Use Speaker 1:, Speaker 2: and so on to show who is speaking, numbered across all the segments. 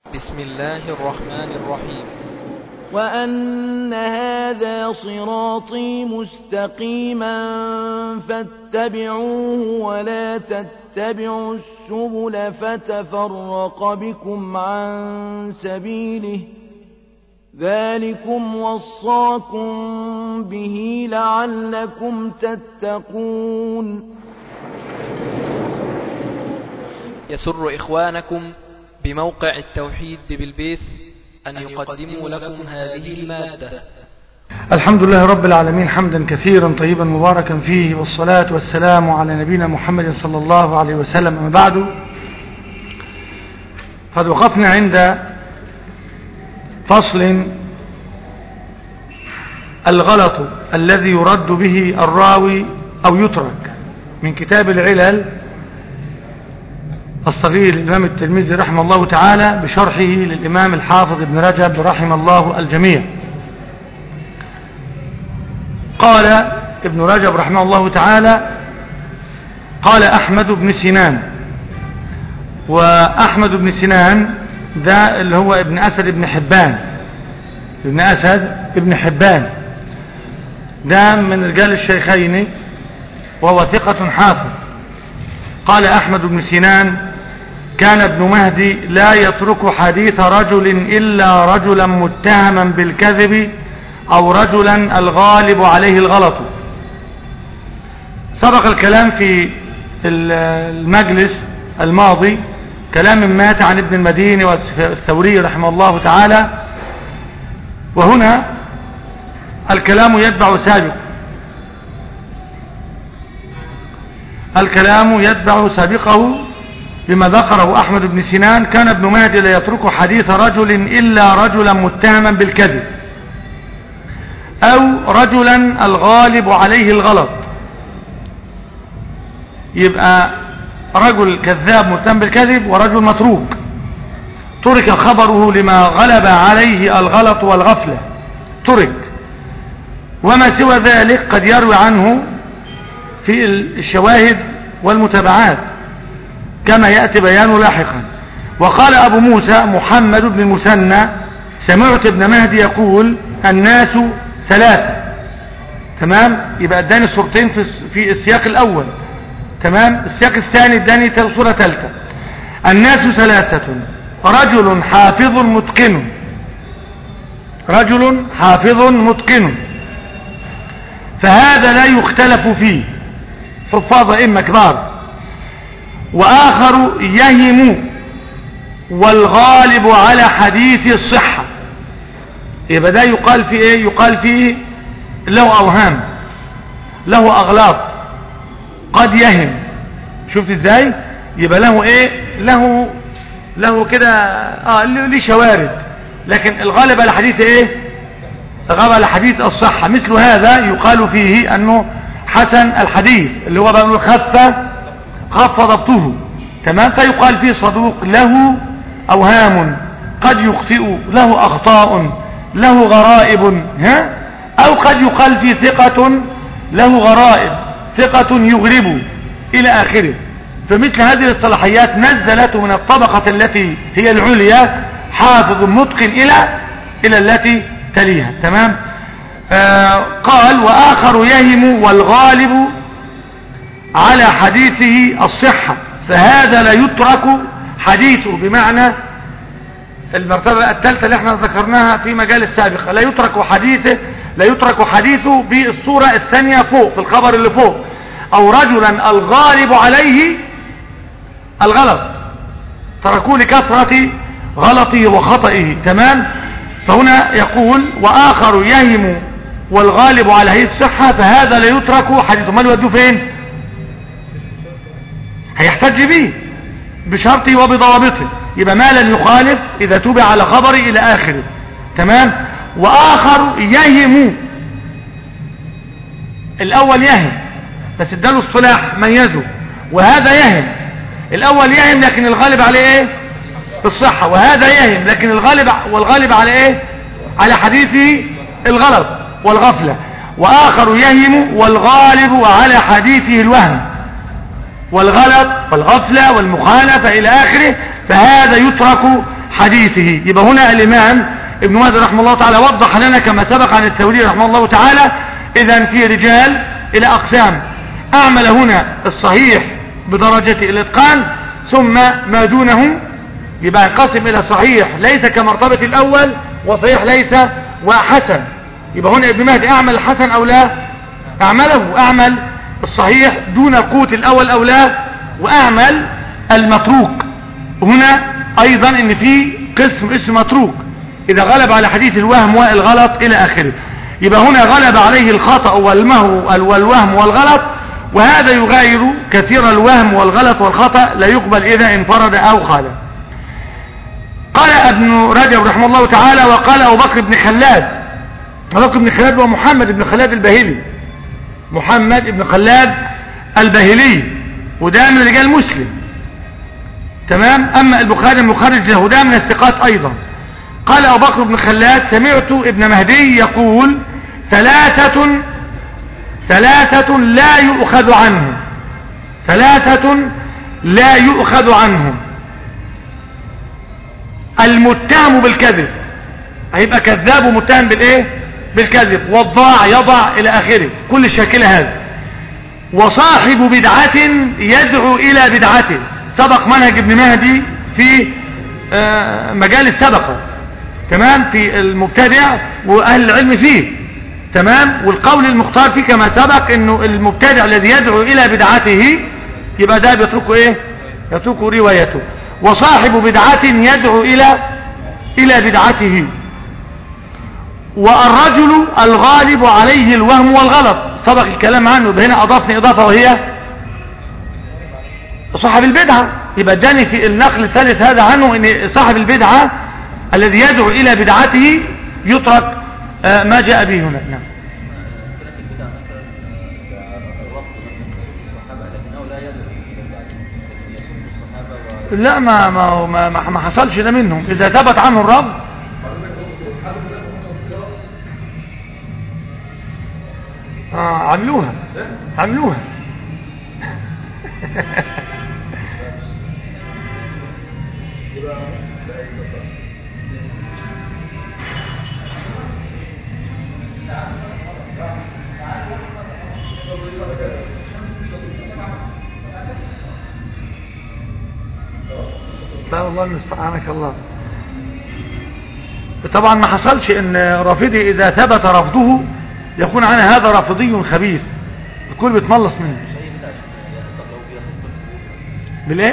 Speaker 1: بسم الله الرحمن الرحيم
Speaker 2: وأن هذا صراطي مستقيما فاتبعوه ولا تتبعوا السبل فتفرق بكم عن سبيله ذلكم وصاكم به لعلكم تتقون
Speaker 1: يسر إخوانكم بموقع التوحيد بالبيس أن يقدموا لكم هذه المادة
Speaker 3: الحمد لله رب العالمين حمدا كثيرا طيبا مباركا فيه والصلاة والسلام على نبينا محمد صلى الله عليه وسلم أما بعد قد وقفنا عند فصل الغلط الذي يرد به الراوي أو يترك من كتاب العلل الصغير الإمام الترمذي رحمه الله تعالى بشرحه للإمام الحافظ ابن رجب رحمه الله الجميع قال ابن رجب رحمه الله تعالى قال أحمد بن سنان وأحمد بن سنان ده اللي هو ابن أسد بن حبان ابن أسد ابن حبان ده من رجال الشيخين وهو ثقة حافظ قال أحمد بن سنان كان ابن مهدي لا يترك حديث رجل إلا رجلا متهما بالكذب أو رجلا الغالب عليه الغلط سبق الكلام في المجلس الماضي كلام مات عن ابن المديني والثوري رحمه الله تعالى وهنا الكلام يتبع سابق الكلام يتبع سابقه بما ذكره أحمد بن سنان كان ابن مهدي لا يترك حديث رجل إلا رجلا متهما بالكذب أو رجلا الغالب عليه الغلط يبقى رجل كذاب متهم بالكذب ورجل متروك ترك خبره لما غلب عليه الغلط والغفلة ترك وما سوى ذلك قد يروي عنه في الشواهد والمتابعات كما يأتي بيانه لاحقا وقال أبو موسى محمد بن المثنى سمعت ابن مهدي يقول الناس ثلاثة تمام يبقى اداني صورتين في في السياق الأول تمام السياق الثاني اداني صورة ثالثة الناس ثلاثة رجل حافظ متقن رجل حافظ متقن فهذا لا يختلف فيه حفاظ ائمه كبار وآخر يهم والغالب على حديث الصحة يبقى ده يقال فيه ايه يقال فيه له اوهام له اغلاط قد يهم شفت ازاي يبقى له ايه له له كده اه ليه شوارد لكن الغالب على حديث ايه الغالب على حديث الصحة مثل هذا يقال فيه انه حسن الحديث اللي هو بقى خف خف ضبطه تمام فيقال فيه صدوق له اوهام قد يخطئ له اخطاء له غرائب ها او قد يقال فيه ثقة له غرائب ثقة يغرب الى اخره فمثل هذه الصلاحيات نزلت من الطبقة التي هي العليا حافظ متقن الى الى التي تليها تمام آه قال واخر يهم والغالب على حديثه الصحة فهذا لا يترك حديثه بمعنى المرتبة الثالثة اللي احنا ذكرناها في مجال السابقة لا يترك حديثه لا يترك حديثه بالصورة الثانية فوق في الخبر اللي فوق او رجلا الغالب عليه الغلط تركوه لكثرة غلطه وخطئه تمام فهنا يقول واخر يهم والغالب عليه الصحة فهذا لا يترك حديثه ما يودوه فين هيحتج به بشرطه وبضوابطه يبقى ما لن يخالف إذا تبع على خبره إلى آخره تمام وآخر يهم الأول يهم بس اداله اصطلاح ميزه وهذا يهم الأول يهم لكن الغالب عليه ايه الصحة وهذا يهم لكن الغالب والغالب على ايه على حديثه الغلط والغفلة وآخر يهم والغالب على حديثه الوهم والغلط والغفلة والمخالفة إلى آخره فهذا يترك حديثه يبقى هنا الإمام ابن مهدي رحمه الله تعالى وضح لنا كما سبق عن الثوري رحمه الله تعالى إذا في رجال إلى أقسام أعمل هنا الصحيح بدرجة الإتقان ثم ما دونه يبقى ينقسم إلى صحيح ليس كمرتبة الأول وصحيح ليس وحسن يبقى هنا ابن مهدي أعمل الحسن أو لا أعمله أعمل الصحيح دون القوت الأول أو لا وأعمل المتروك هنا أيضا إن في قسم اسم متروك إذا غلب على حديث الوهم والغلط إلى آخره يبقى هنا غلب عليه الخطأ والمهو والوهم والغلط وهذا يغاير كثير الوهم والغلط والخطأ لا يقبل إذا انفرد أو خالف قال ابن رجب رحمه الله تعالى وقال أبو بكر بن خلاد أبو بكر بن خلاد ومحمد بن خلاد الباهلي محمد بن خلاد الباهلي وده من رجال مسلم تمام أما البخاري المخرج له ده من الثقات أيضا قال أبو بكر بن خلاد سمعت ابن مهدي يقول ثلاثة ثلاثة لا يؤخذ عنهم ثلاثة لا يؤخذ عنهم المتهم بالكذب هيبقى كذاب ومتهم بالايه بالكذب والضاع يضع الى اخره كل الشاكلة هذا وصاحب بدعة يدعو الى بدعته سبق منهج ابن مهدي في آه، مجال السبقة تمام في المبتدع واهل العلم فيه تمام والقول المختار فيه كما سبق انه المبتدع الذي يدعو الى بدعته يبقى ده بيتركه ايه يتركه روايته وصاحب بدعة يدعو الى الى بدعته والرجل الغالب عليه الوهم والغلط سبق الكلام عنه ده هنا اضافني اضافة وهي صاحب البدعة يبقى اداني في النقل الثالث هذا عنه ان صاحب البدعة الذي يدعو الى بدعته يترك آه، ما جاء به هنا نعم لا ما ما ما, ما ما حصلش ده منهم اذا ثبت عنه الرب اه عملوها عملوها لا والله المستعانك الله طبعا ما حصلش ان رافضي اذا ثبت رفضه يكون عن هذا رافضي خبيث الكل بيتملص منه بالايه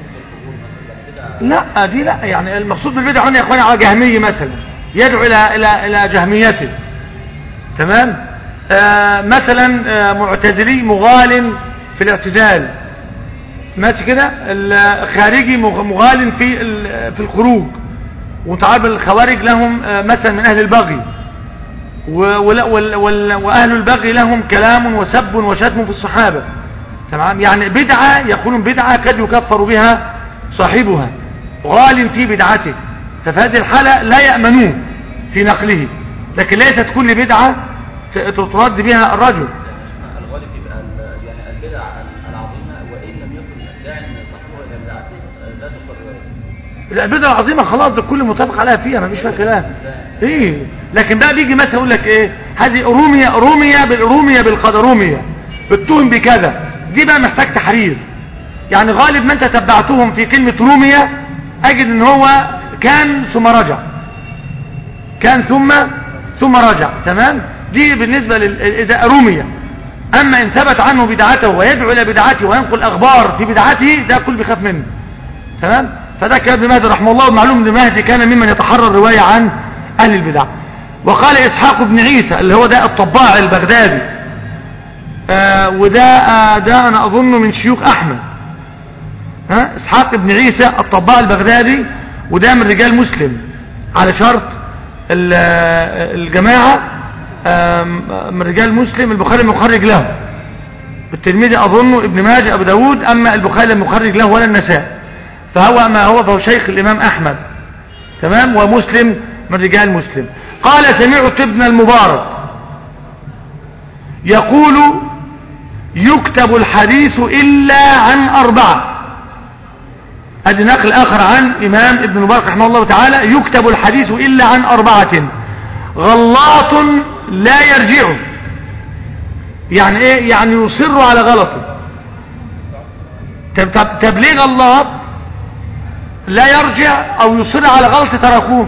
Speaker 3: لا دي لا يعني المقصود بالبدع هنا يا اخواني على جهمي مثلا يدعو الى الى الى جهميته تمام آه مثلا آه معتزلي مغال في الاعتزال ماشي كده الخارجي مغ- مغال في ال- في الخروج وتعرف الخوارج لهم آه، مثلا من اهل البغي و- ولا- وال- وال- واهل البغي لهم كلام وسب وشتم في الصحابه تمام يعني بدعه يقولون بدعه قد يكفر بها صاحبها غال في بدعته ففي هذه الحاله لا يامنون في نقله لكن ليست كل بدعه ت- ترد بها الرجل
Speaker 4: الغالب يبقى ال- يعني البدع العظيمة وإن لم يكن داعي صاحبه إلى بدعته لا تقبل روايته.
Speaker 3: لا البدعة العظيمة خلاص ده الكل متفق عليها فيها ما فيش فيها كلام ايه لكن بقى بيجي مثلا يقول لك ايه هذه رومية رومية بال- رومية بالقدر رومية اتهم بكذا دي بقى محتاج تحرير يعني غالب من تتبعتهم في كلمة رومية اجد ان هو كان ثم رجع كان ثم ثم رجع تمام دي بالنسبة لل... اذا رومية اما ان ثبت عنه بدعته ويدعو الى بدعته وينقل اخبار في بدعته ده كل بيخاف منه تمام فده كان ابن مهدي رحمه الله ومعلوم ابن مهدي كان ممن يتحرى الرواية عن أهل البدع وقال إسحاق بن عيسى اللي هو ده الطباع البغدادي آه وده آه ده أنا أظن من شيوخ أحمد ها إسحاق بن عيسى الطباع البغدادي وده من رجال مسلم على شرط ال- آه، الجماعة آه من رجال مسلم البخاري مخرج له الترمذي أظن ابن ماجه أبو داود أما البخاري المخرج له ولا النسائي فهو ما هو فهو شيخ الإمام أحمد تمام ومسلم من رجال مسلم قال سمعت ابن المبارك يقول يكتب الحديث إلا عن أربعة ادي نقل اخر عن امام ابن مبارك رحمه الله تعالى يكتب الحديث الا عن اربعة غلاط لا يرجع يعني ايه يعني يصر على غلطه طب, طب, طب ليه غلاط لا يرجع او يصر على غلط تركوه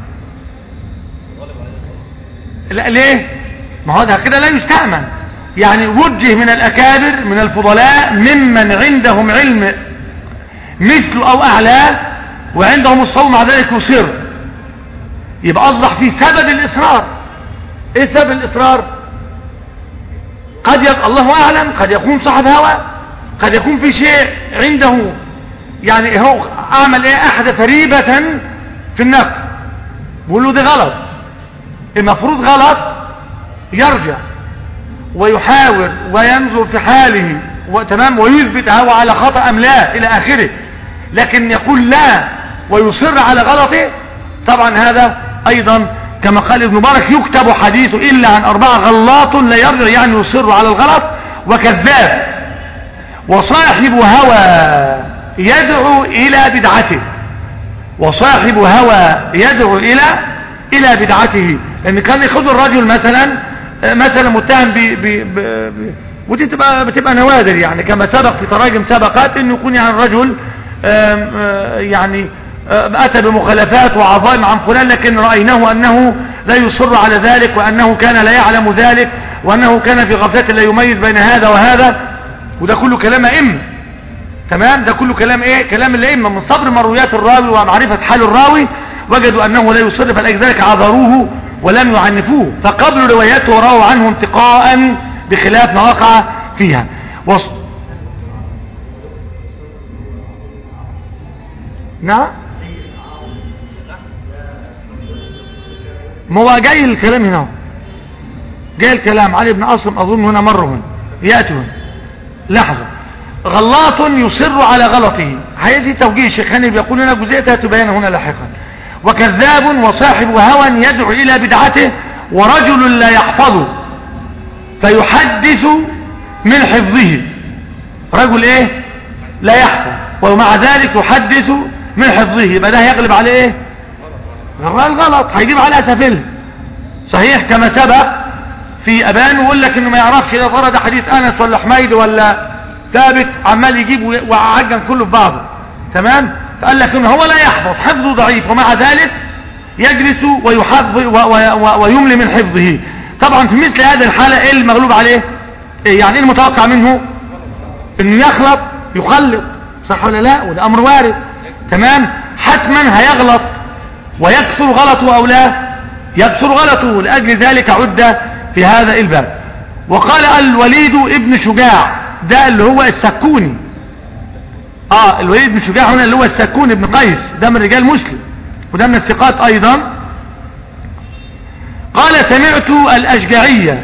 Speaker 3: لا ليه ما هو ده كده لا يستعمل يعني وجه من الاكابر من الفضلاء ممن عندهم علم مثل او اعلاه وعندهم الصوم مع ذلك يصر يبقى اصبح في سبب الاصرار ايه سبب الاصرار قد يك... الله اعلم قد يكون صاحب هوى قد يكون في شيء عنده يعني هو اعمل ايه احدث ريبة في النقل بيقول له ده غلط المفروض غلط يرجع ويحاول وينظر في حاله وتمام ويثبت هو على خطأ ام لا الى اخره لكن يقول لا ويصر على غلطه طبعا هذا ايضا كما قال ابن مبارك يكتب حديثه الا عن اربعة غلاط لا يرجع يعني يصر على الغلط وكذاب وصاحب هوى يدعو الى بدعته وصاحب هوى يدعو الى الى بدعته لان كان ياخذ الرجل مثلا مثلا متهم ب ب ب ب ودي تبقى بتبقى نوادر يعني كما سبق في تراجم سبقات انه يكون يعني الرجل آم، آه، يعني آه، اتى بمخالفات وعظائم عن فلان لكن رايناه انه لا يصر على ذلك وانه كان لا يعلم ذلك وانه كان في غفله لا يميز بين هذا وهذا وده كله كلام ائمه تمام ده كله كلام ايه كلام الائمه من صبر مرويات الراوي ومعرفه حال الراوي وجدوا انه لا يصر فلذلك عذروه ولم يعنفوه فقبلوا رواياته ورووا عنه انتقاء بخلاف ما وقع فيها وص... نعم ما هو جاي الكلام هنا جاي الكلام علي بن أصم أظن هنا مر هنا يأتي هنا لحظة غلاط يصر على غلطه هذه توجيه الشيخاني بيقول لنا جزئيتها تبين هنا لاحقا وكذاب وصاحب هوى يدعو إلى بدعته ورجل لا يحفظه فيحدث من حفظه رجل ايه لا يحفظ ومع ذلك يحدث من حفظه يبقى ده هيغلب عليه ايه الغلط هيجيب على سفله صحيح كما سبق في ابان ويقول لك انه ما يعرفش اذا ترى ده حديث انس ولا حميد ولا ثابت عمال يجيب وعجن كله في بعضه تمام فقال لك انه هو لا يحفظ حفظه ضعيف ومع ذلك يجلس ويحفظ و- و- و- ويملي من حفظه طبعا في مثل هذه الحالة ايه المغلوب عليه إيه يعني ايه المتوقع منه انه يخلط يخلط صح ولا لا وده امر وارد تمام حتما هيغلط ويكثر غلطه او لا يكثر غلطه لاجل ذلك عد في هذا الباب وقال الوليد ابن شجاع ده اللي هو السكوني اه الوليد بن شجاع هنا اللي هو السكوني بن قيس ده من رجال مسلم وده من الثقات ايضا قال سمعت الاشجعية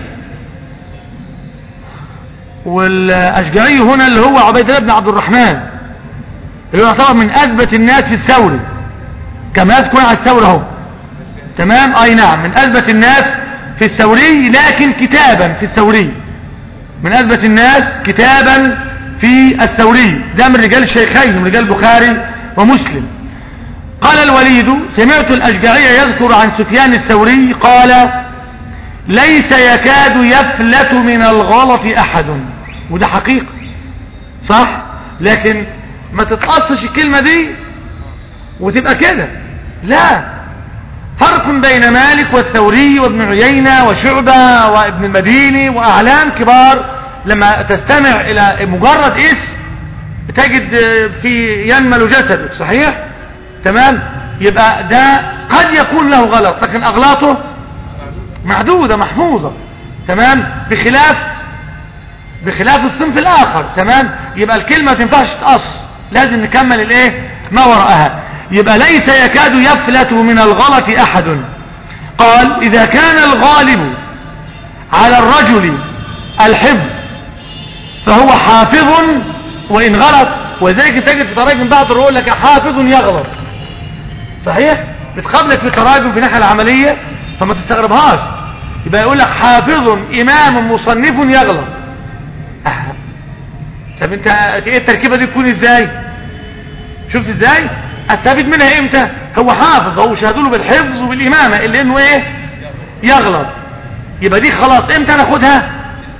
Speaker 3: والاشجعي هنا اللي هو عبيد الله بن عبد الرحمن اللي هو يعتبر من اثبت الناس في الثوري كما يذكر على الثورة اهو تمام اي نعم من اثبت الناس في الثوري لكن كتابا في الثوري من اثبت الناس كتابا في الثوري ده من رجال الشيخين من رجال البخاري ومسلم قال الوليد سمعت الأشجعي يذكر عن سفيان الثوري قال ليس يكاد يفلت من الغلط أحد وده حقيقة صح لكن ما تتقصش الكلمة دي وتبقى كده لا فرق بين مالك والثوري وابن عيينة وشعبة وابن المديني وأعلام كبار لما تستمع إلى مجرد اسم تجد في ينمل جسدك صحيح تمام يبقى ده قد يكون له غلط لكن أغلاطه معدودة محفوظة تمام بخلاف بخلاف الصنف الآخر تمام يبقى الكلمة ما تنفعش تقص لازم نكمل الايه ما وراءها يبقى ليس يكاد يفلت من الغلط أحد قال إذا كان الغالب على الرجل الحفظ فهو حافظ وإن غلط وذلك تجد في تراجم بعض يقول لك حافظ يغلط صحيح بتقابلك في تراجم في الناحية العملية فما تستغربهاش يبقى يقول لك حافظ إمام مصنف يغلط أه. طب انت ايه التركيبة دي تكون ازاي شفت ازاي استفيد منها امتى هو حافظ هو شهدوا له بالحفظ وبالامامه اللي انه ايه يغلط يبقى دي خلاص امتى ناخدها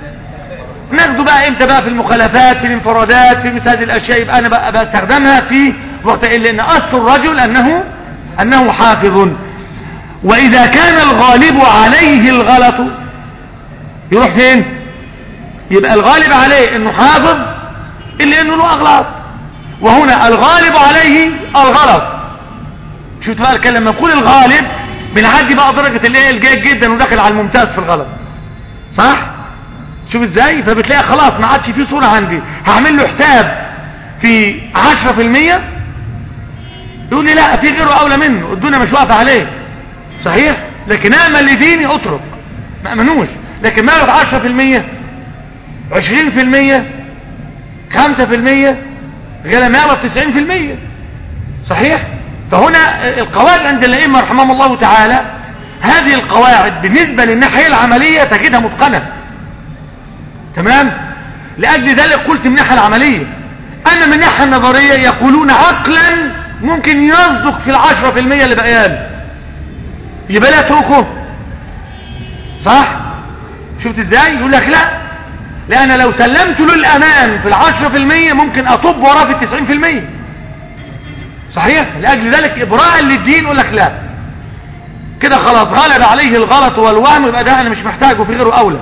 Speaker 3: ناخده بقى امتى بقى في المخالفات في الانفرادات في مثل هذه الاشياء يبقى انا بقى بستخدمها في وقت لان اصل الرجل انه انه حافظ واذا كان الغالب عليه الغلط يروح فين يبقى الغالب عليه انه حافظ الا انه له اغلاط وهنا الغالب عليه الغلط شفت بقى الكلام لما نقول الغالب بنعدي بقى درجة الايه الجيد جدا وداخل على الممتاز في الغلط صح شوف ازاي فبتلاقي خلاص ما عادش في صورة عندي هعمل له حساب في 10% يقول لي لا في غيره اولى منه الدنيا مش واقفه عليه صحيح لكن اعمل لديني اترك ما امنوش لكن ما يغلط 10% 20% 5% غير ما يغلط 90% صحيح فهنا القواعد عند الائمه رحمهم الله تعالى هذه القواعد بالنسبه للناحيه العمليه تجدها متقنه تمام لاجل ذلك قلت من الناحيه العمليه اما من الناحيه النظريه يقولون عقلا ممكن يصدق في العشرة في المية اللي بقيان يبقى لا اتركه صح شفت ازاي يقول لك لا لان لو سلمت له الامان في العشرة في المية ممكن اطب وراه في التسعين في المية صحيح لاجل ذلك ابراء للدين يقول لك لا كده خلاص غلب عليه الغلط والوهم يبقى ده انا مش محتاجه في غيره اولى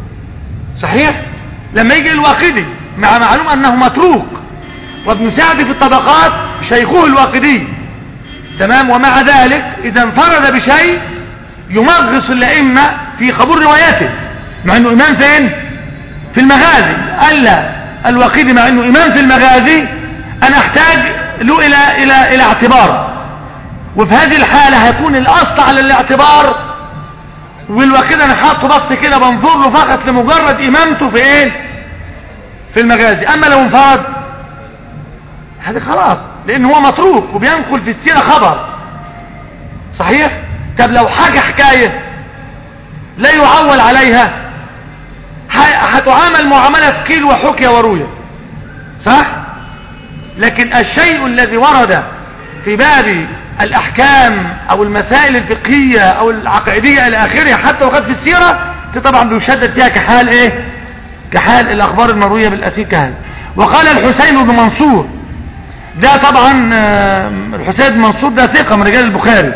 Speaker 3: صحيح لما يجي الواقدي مع معلوم انه متروك وابن سعد في الطبقات شيخه الواقدي تمام ومع ذلك اذا انفرد بشيء يمغص الائمه في قبول رواياته مع انه امام فين في المغازي الا الواقدي مع انه امام في المغازي انا احتاج له الى الى الى اعتبار وفي هذه الحاله هيكون الاصل على الاعتبار والواقدي انا حاطه بس كده بنظر له فقط لمجرد امامته في ايه في المغازي اما لو انفرد هذا خلاص لان هو متروك وبينقل في السيرة خبر صحيح طب لو حاجة حكاية لا يعول عليها هتعامل معاملة قيل وحكي وروية صح لكن الشيء الذي ورد في باب الاحكام او المسائل الفقهية او العقائدية الى اخره حتى وقد في السيرة دي طبعا بيشدد فيها كحال ايه كحال الاخبار المروية بالاسير كهذا وقال الحسين بن منصور ده طبعا الحسين بن منصور ده ثقة من رجال البخاري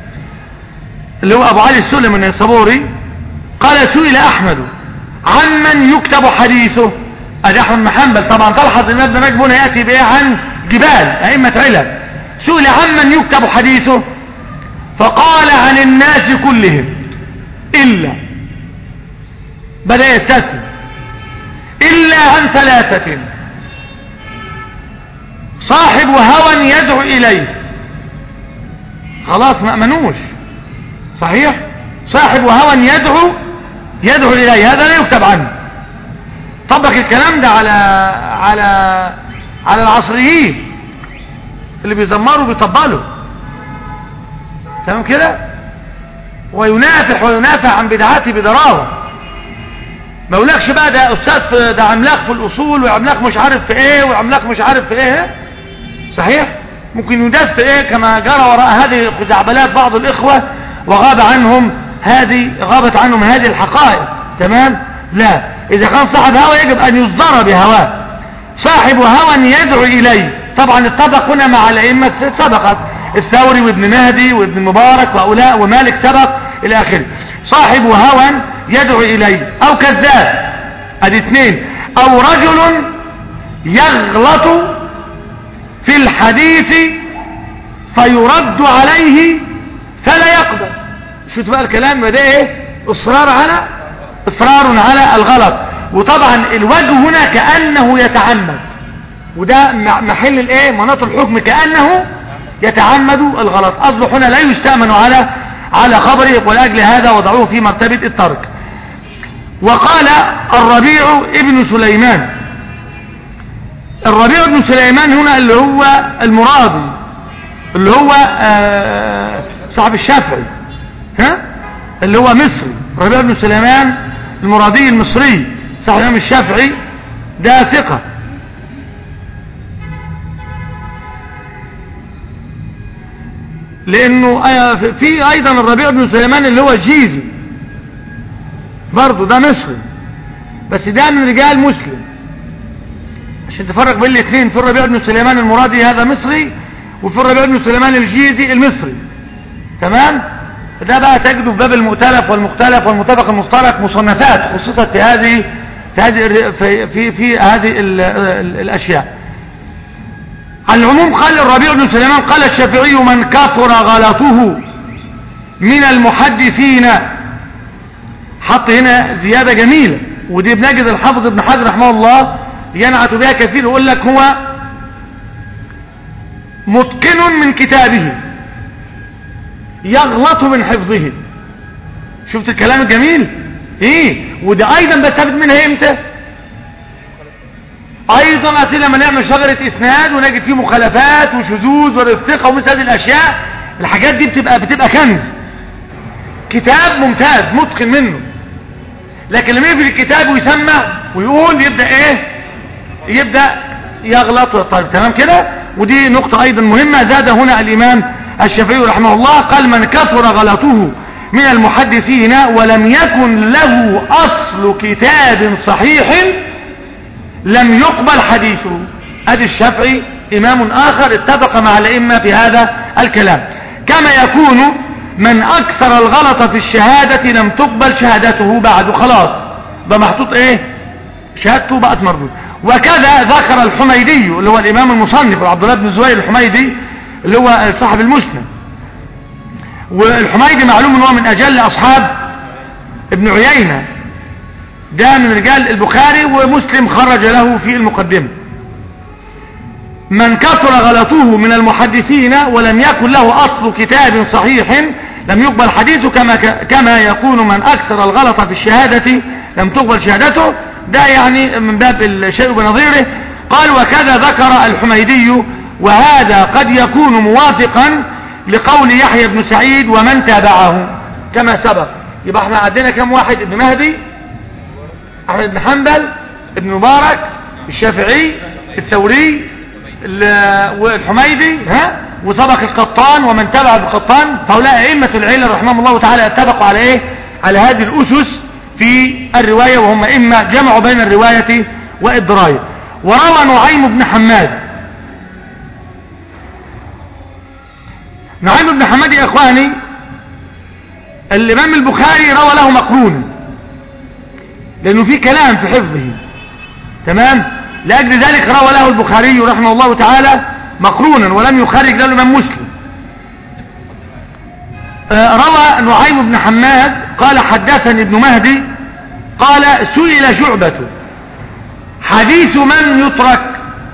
Speaker 3: اللي هو ابو علي السلم من الصبوري قال سئل احمد عمن يكتب حديثه ادي احمد بن حنبل طبعا تلحظ ان ابن رجب هنا ياتي بايه عن جبال ائمه علم سئل عمن يكتب حديثه فقال عن الناس كلهم الا بدا يستثني الا عن ثلاثه صاحب هوى يدعو إليه خلاص ما أمنوش صحيح صاحب هوى يدعو يدعو إليه هذا لا يكتب عنه طبق الكلام ده على على على العصريين اللي بيزمروا بيطبلوا تمام كده وينافح وينافع عن بدعاته بدراوه ما يقولكش بقى ده استاذ في ده عملاق في الاصول وعملاق مش عارف في ايه وعملاق مش عارف في ايه صحيح ممكن يدف ايه كما جرى وراء هذه الخزعبلات بعض الاخوة وغاب عنهم هذه غابت عنهم هذه الحقائق تمام لا اذا كان صاحب هوى يجب ان يصدر بهواه صاحب هوى يدعو اليه طبعا اتفق هنا مع الائمه سبقت الثوري وابن مهدي وابن المبارك وهؤلاء ومالك سبق الى اخره صاحب هوى يدعو اليه او كذاب ادي اثنين او رجل يغلط في الحديث فيرد عليه فلا يقبل شو بقى الكلام ده ايه اصرار على اصرار على الغلط وطبعا الوجه هنا كأنه يتعمد وده محل الايه مناط الحكم كأنه يتعمد الغلط اصبح هنا لا يستأمن على على خبره ولاجل هذا وضعوه في مرتبة الترك وقال الربيع ابن سليمان الربيع بن سليمان هنا اللي هو المرادي اللي هو آه صاحب الشافعي ها اللي هو مصري الربيع بن سليمان المرادي المصري صاحب الامام الشافعي ده ثقة لانه آه، في ايضا الربيع بن سليمان اللي هو الجيزي برضه ده مصري بس ده من رجال مسلم عشان تفرق بين الاثنين في الربيع بن سليمان المرادي هذا مصري وفي الربيع بن سليمان الجيزي المصري تمام ده بقى تجده في باب المؤتلف والمختلف والمتفق المفترق مصنفات خصصت في هذه في هذه الر- في في, في هذه ال ال الاشياء على العموم قال الربيع بن سليمان قال الشافعي من كثر غلطه من المحدثين حط هنا زيادة جميلة ودي بنجد الحافظ ابن حجر رحمه الله ينعت بها كثير يقول لك هو متقن من كتابه يغلط من حفظه شفت الكلام الجميل ايه وده ايضا بستفيد منها امتى ايضا اصل لما نعمل شجرة اسناد ونجد فيه مخالفات وشذوذ ورفقة ومثل هذه الاشياء الحاجات دي بتبقى بتبقى كنز كتاب ممتاز متقن منه لكن لما يقفل الكتاب ويسمع ويقول يبدأ ايه يبدأ يغلط طيب تمام كده ودي نقطة ايضا مهمة زاد هنا الامام الشافعي رحمه الله قال من كثر غلطه من المحدثين ولم يكن له اصل كتاب صحيح لم يقبل حديثه ادي الشافعي امام اخر اتفق مع الائمة في هذا الكلام كما يكون من اكثر الغلط في الشهادة لم تقبل شهادته بعد خلاص ده محطوط ايه شهادته بقت مردود وكذا ذكر الحميدي اللي هو الامام المصنف عبد الله بن الزبير الحميدي اللي هو صاحب المسند والحميدي معلوم ان هو من اجل اصحاب ابن عيينة ده من رجال البخاري ومسلم خرج له في المقدمة من كثر غلطه من المحدثين ولم يكن له أصل كتاب صحيح لم يقبل حديثه كما, كما يكون من أكثر الغلط في الشهادة لم تقبل شهادته ده يعني من باب الشيء بنظيره قال وكذا ذكر الحميدي وهذا قد يكون موافقا لقول يحيى بن سعيد ومن تابعه كما سبق يبقى احنا عندنا كم واحد ابن مهدي احمد بن حنبل ابن مبارك الشافعي الثوري والحميدي ها وسبق القطان ومن تبع القطان فهؤلاء ائمه العلم رحمهم الله تعالى اتفقوا على ايه على هذه الاسس في الروايه وهم ائمه جمعوا بين الروايه والدرايه وروى نعيم بن حماد نعيم بن حماد يا اخواني الامام البخاري روى له مقرونا لانه في كلام في حفظه تمام لاجل ذلك روى له البخاري رحمه الله تعالى مقرونا ولم يخرج له الامام مسلم آه روى نعيم بن حماد قال حدثني ابن مهدي قال سئل شعبة حديث من يترك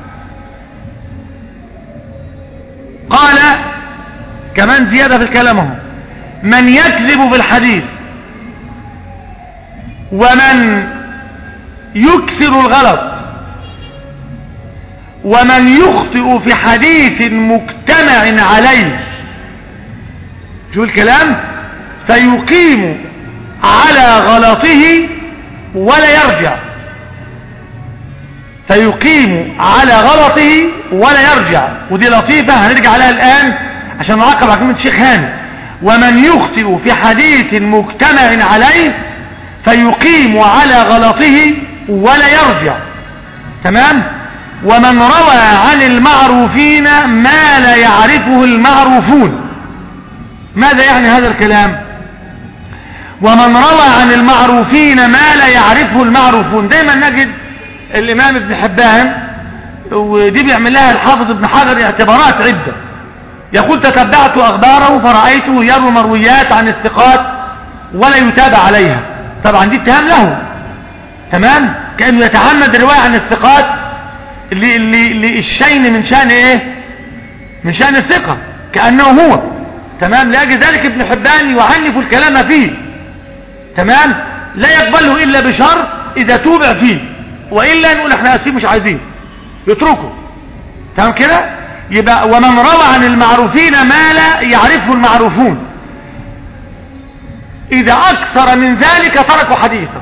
Speaker 3: قال كمان زيادة في الكلام اهو من يكذب في الحديث ومن يكثر الغلط ومن يخطئ في حديث مجتمع عليه شو الكلام فيقيم على غلطه ولا يرجع فيقيم على غلطه ولا يرجع ودي لطيفة هنرجع عليها الآن عشان نعقب على كلمة الشيخ هاني ومن يخطئ في حديث مجتمع عليه فيقيم على غلطه ولا يرجع تمام ومن روى عن المعروفين ما لا يعرفه المعروفون ماذا يعني هذا الكلام ومن روى عن المعروفين ما لا يعرفه المعروفون دايما نجد الامام ابن حبان ودي بيعمل لها الحافظ ابن حجر اعتبارات عدة يقول تتبعت اخباره فرأيته يروي مرويات عن الثقات ولا يتابع عليها طبعا دي اتهام له تمام كأنه يتعمد الرواية عن الثقات اللي اللي اللي الشين من شان ايه من شان الثقة كأنه هو تمام لاجل ذلك ابن حبان يعنف الكلام فيه تمام لا يقبله الا بشرط اذا توبع فيه والا نقول احنا اسفين مش عايزين يتركه تمام كده يبقى ومن روى عن المعروفين ما لا يعرفه المعروفون اذا اكثر من ذلك تركوا حديثه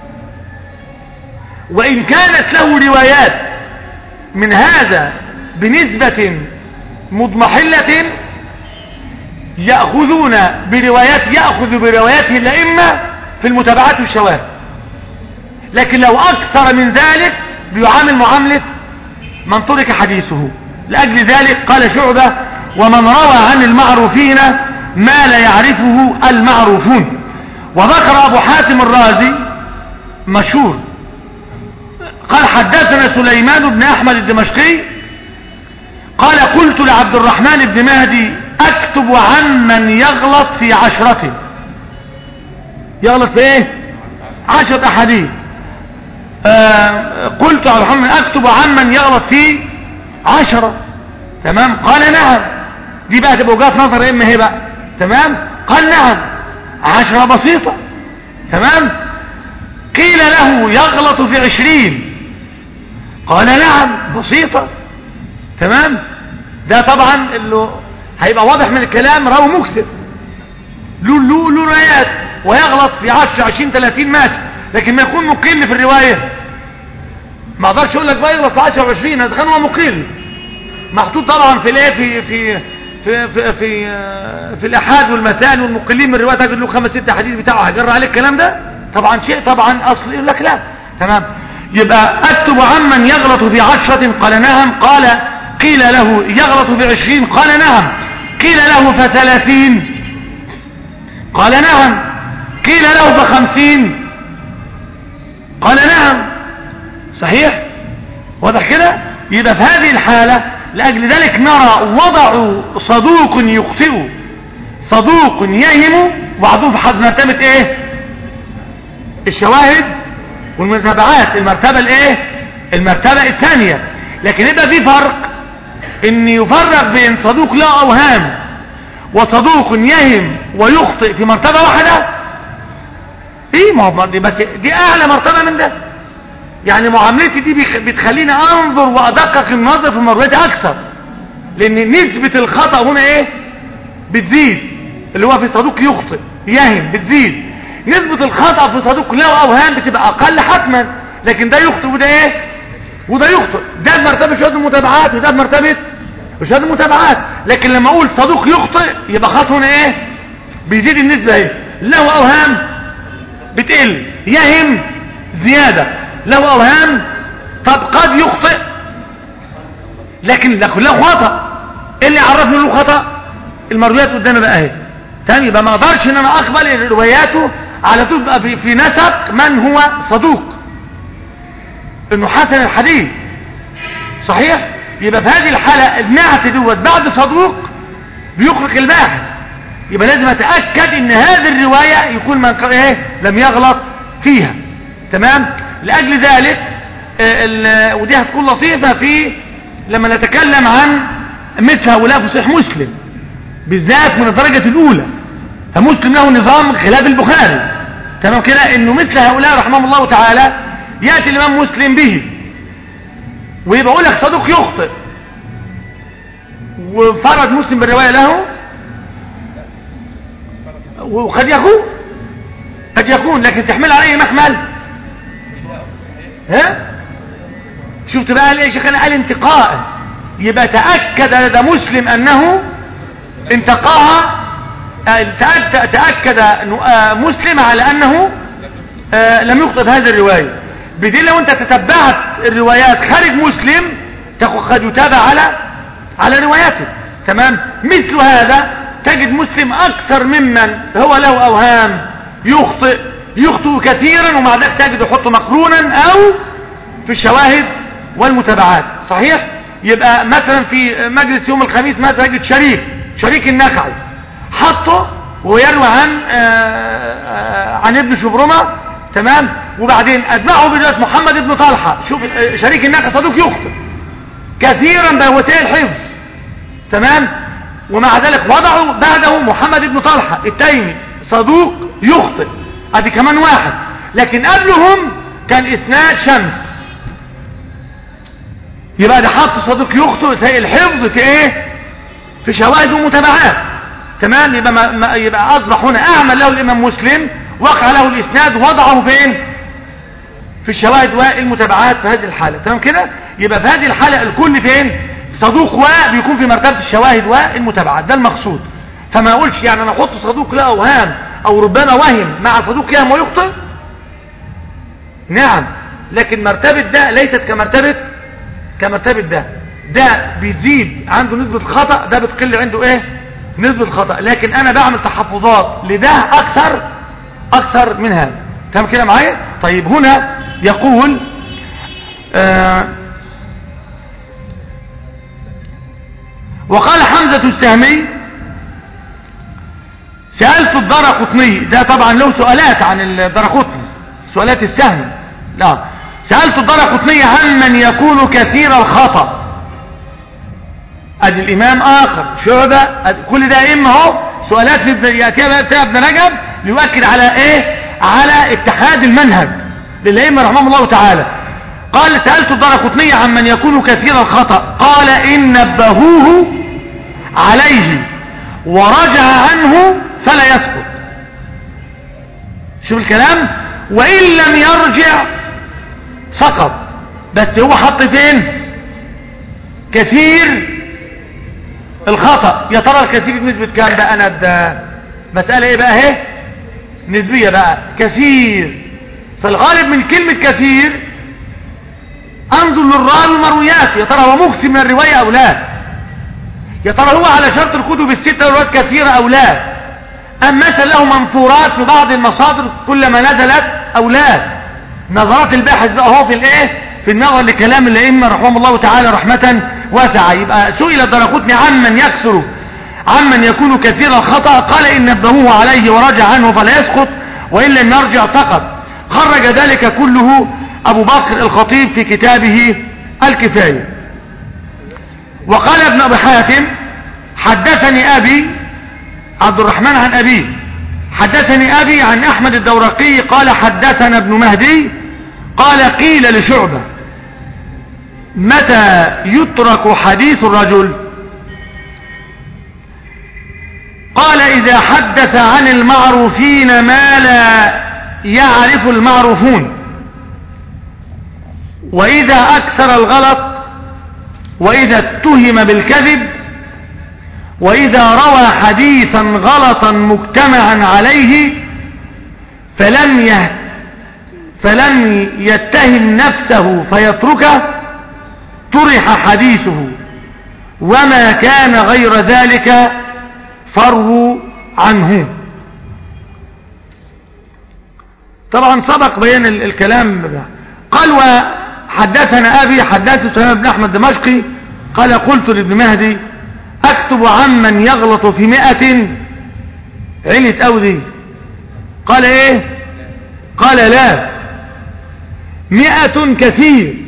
Speaker 3: وان كانت له روايات من هذا بنسبة مضمحلة يأخذون بروايات يأخذ برواياته الأئمة في المتابعات والشواهد لكن لو أكثر من ذلك بيعامل معاملة من ترك حديثه لأجل ذلك قال شعبة ومن روى عن المعروفين ما لا يعرفه المعروفون وذكر أبو حاتم الرازي مشهور قال حدثنا سليمان بن أحمد الدمشقي قال قلت لعبد الرحمن بن مهدي أكتب عن من يغلط في عشرته يغلط في ايه عشرة أحاديث آه قلت عبد الرحمن أكتب عن من يغلط في عشرة تمام قال نعم دي بقى تبقى وجهات نظر اما هي بقى تمام قال نعم عشرة بسيطة تمام قيل له يغلط في عشرين قال نعم بسيطة تمام ده طبعا اللي هيبقى واضح من الكلام راوي مكسر له له له روايات ويغلط في 10 20 30 مات لكن ما يكون مقل في الروايه ما اقدرش اقول لك بقى يغلط في 10 و20 هذا كان هو مقل محطوط طبعا في الايه في في في في في, في الاحاد والمثاني والمقلين من الروايات تجد له خمس ست حديث بتاعه هجر عليه الكلام ده طبعا شيء طبعا اصل يقول لك لا تمام يبقى اكتب عمن يغلط في عشرة قال نعم قال قيل له يغلط في عشرين قال نعم قيل له فثلاثين قال نعم قيل له فخمسين قال نعم صحيح واضح كده يبقى في هذه الحالة لأجل ذلك نرى وضعوا صدوق يخطئ صدوق يهم بعضهم في حد مرتبة ايه الشواهد والمتابعات المرتبة الايه المرتبة الثانية لكن يبقى في فرق ان يفرق بين صدوق لا اوهام وصدوق يهم ويخطئ في مرتبة واحدة ايه ما هو دي, بس دي اعلى مرتبة من ده يعني معاملتي دي بتخليني انظر وادقق النظر في مروياتي اكثر لان نسبة الخطأ هنا ايه بتزيد اللي هو في صدوق يخطئ يهم بتزيد نسبة الخطأ في صدوق لا اوهام بتبقى اقل حتما لكن ده يخطئ وده ايه وده يخطئ ده بمرتبة شهادة المتابعات وده بمرتبة شهادة المتابعات لكن لما اقول صدوق يخطئ يبقى خطأ هنا ايه بيزيد النسبة ايه له اوهام بتقل يهم زيادة له اوهام طب قد يخطئ لكن لكن له خطأ ايه اللي عرفني له خطأ المرويات قدامنا بقى اهي تمام يبقى ما اقدرش ان انا اقبل رواياته على طول بقى في, في نسق من هو صدوق انه حسن الحديث صحيح يبقى في هذه الحالة النعت دوت بعد صدوق بيخرق الباحث يبقى لازم اتأكد ان هذه الرواية يكون من ايه لم يغلط فيها تمام لأجل ذلك آه ودي هتكون لطيفة في لما نتكلم عن مثل هؤلاء في صحيح مسلم بالذات من الدرجة الأولى فمسلم له نظام خلاف البخاري تمام كده انه مثل هؤلاء رحمه الله تعالى يأتي الإمام مسلم به ويبقى يقول لك صدوق يخطئ وفرد مسلم بالرواية له وقد يكون قد يكون لكن تحمل عليه محمل ها شفت بقى ليه شيخنا قال انتقاء يبقى تأكد لدى مسلم أنه انتقاها تأكد مسلم على أنه لم يخطئ هذه الرواية بدين لو انت تتبعت الروايات خارج مسلم قد يتابع على على رواياته تمام مثل هذا تجد مسلم اكثر ممن هو له اوهام يخطئ يخطئ كثيرا ومع ذلك تجد يحط مقرونا او في الشواهد والمتابعات صحيح يبقى مثلا في مجلس يوم الخميس مثلا تجد شريك شريك النخعي حطه ويروي عن آآ آآ عن ابن شبرمه تمام وبعدين اتبعه بروايه محمد بن طلحه شوف شريك الناقه صدوق يخطئ كثيرا بوسائل الحفظ تمام ومع ذلك وضعوا بعده محمد بن طلحه التيمي صدوق يخطئ ادي كمان واحد لكن قبلهم كان اسناد شمس يبقى ده حط صدوق يخطئ سيء الحفظ في ايه في شواهد ومتابعات تمام يبقى ما ما يبقى اصبح هنا اعمل له الامام مسلم وقع له الاسناد وضعه فين في الشواهد والمتابعات في هذه الحالة تمام كده يبقى في هذه الحالة الكل فين صدوق و بيكون في مرتبة الشواهد والمتابعات ده المقصود فما اقولش يعني انا احط صدوق له اوهام او ربما وهم مع صدوق يهم ويخطئ نعم لكن مرتبة ده ليست كمرتبة كمرتبة ده ده بيزيد عنده نسبة خطأ ده بتقل عنده ايه نسبة خطأ لكن انا بعمل تحفظات لده اكثر اكثر من هذا تمام كده معايا طيب هنا يقول آه وقال حمزة السهمي سألت الدرقطني ده طبعا له سؤالات عن الدرقطني سؤالات السهم لا سألت الدرقطني عن من يكون كثير الخطأ ادي الامام اخر شعبة أدي كل ده اما اهو سؤالات في ابن ياتيها بتاع ابن رجب ليؤكد على ايه على اتحاد المنهج للائمه رحمهم الله تعالى قال سألت الدرقطني عن من يكون كثير الخطأ قال إن نبهوه عليه ورجع عنه فلا يسقط شوف الكلام وإن لم يرجع سقط بس هو حط فين كثير الخطأ يا ترى الكثير بنسبة كام بقى أنا ده مسألة إيه بقى اهي نسبية بقى كثير فالغالب من كلمة كثير انظر للراوي المرويات يا ترى هو مقسم من الرواية او لا يا ترى هو على شرط الكتب الستة روايات كثيرة او لا ام مثلا له منصورات في بعض المصادر كلما نزلت او لا نظرات الباحث بقى هو في الايه في النظر لكلام الائمه رحمهم الله تعالى رحمة واسعة يبقى سئل الدرقطني عمن يكثر عمن يكون كثير الخطأ قال إن نبهوه عليه ورجع عنه فلا يسقط وإن لم يرجع سقط خرج ذلك كله أبو بكر الخطيب في كتابه الكفاية وقال ابن أبي حاتم حدثني أبي عبد الرحمن عن أبيه حدثني أبي عن أحمد الدورقي قال حدثنا ابن مهدي قال قيل لشعبة متى يترك حديث الرجل قال إذا حدث عن المعروفين ما لا يعرف المعروفون وإذا أكثر الغلط وإذا اتهم بالكذب وإذا روى حديثا غلطا مجتمعا عليه فلم يه فلم يتهم نفسه فيتركه طرح حديثه وما كان غير ذلك فروا عنه طبعا سبق بيان الكلام ده قال وحدثنا أبي حدثت سلام بن أحمد دمشقي قال قلت لابن مهدي أكتب عمن يغلط في مئة علة أو دي قال إيه قال لا مئة كثير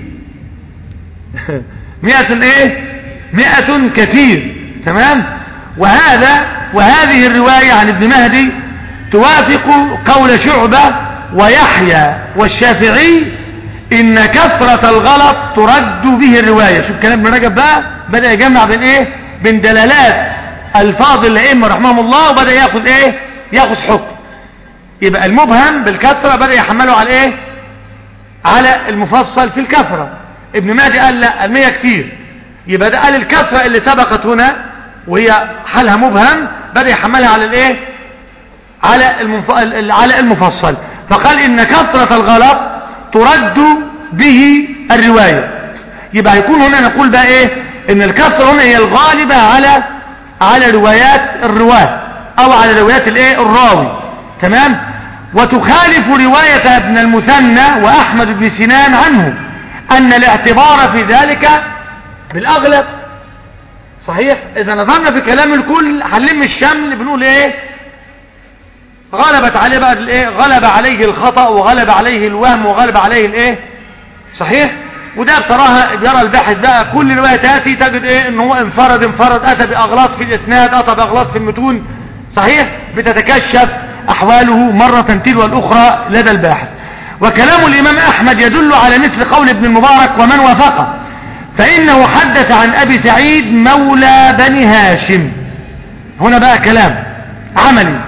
Speaker 3: مئة إيه مئة كثير تمام وهذا وهذه الرواية عن ابن مهدي توافق قول شعبة ويحيى والشافعي ان كثرة الغلط ترد به الرواية شوف كلام ابن رجب بقى بدأ يجمع بين ايه بين دلالات الفاظ الائمة رحمهم الله وبدأ ياخذ ايه ياخذ حكم يبقى المبهم بالكثرة بدأ يحمله على ايه على المفصل في الكثرة ابن مهدي قال لا المية كتير يبقى ده قال الكثرة اللي سبقت هنا وهي حالها مبهم بدأ يحملها على الايه على المف... على المفصل فقال ان كثرة الغلط ترد به الرواية يبقى يكون هنا نقول بقى ايه ان الكثرة هنا هي الغالبة على على روايات الرواة او على روايات الايه الراوي تمام وتخالف رواية ابن المثنى واحمد بن سنان عنه ان الاعتبار في ذلك بالاغلب صحيح اذا نظرنا في كلام الكل هنلم الشمل بنقول ايه غلبت عليه بقى الايه غلب عليه الخطأ وغلب عليه الوهم وغلب عليه الايه صحيح وده بصراحة بيرى الباحث بقى كل رواية تأتي تجد ايه ان هو انفرد انفرد اتى باغلاط في الاسناد اتى باغلاط في المتون صحيح بتتكشف احواله مرة تلو الاخرى لدى الباحث وكلام الامام احمد يدل على مثل قول ابن المبارك ومن وافقه فانه حدث عن ابي سعيد مولى بني هاشم هنا بقى كلام عملي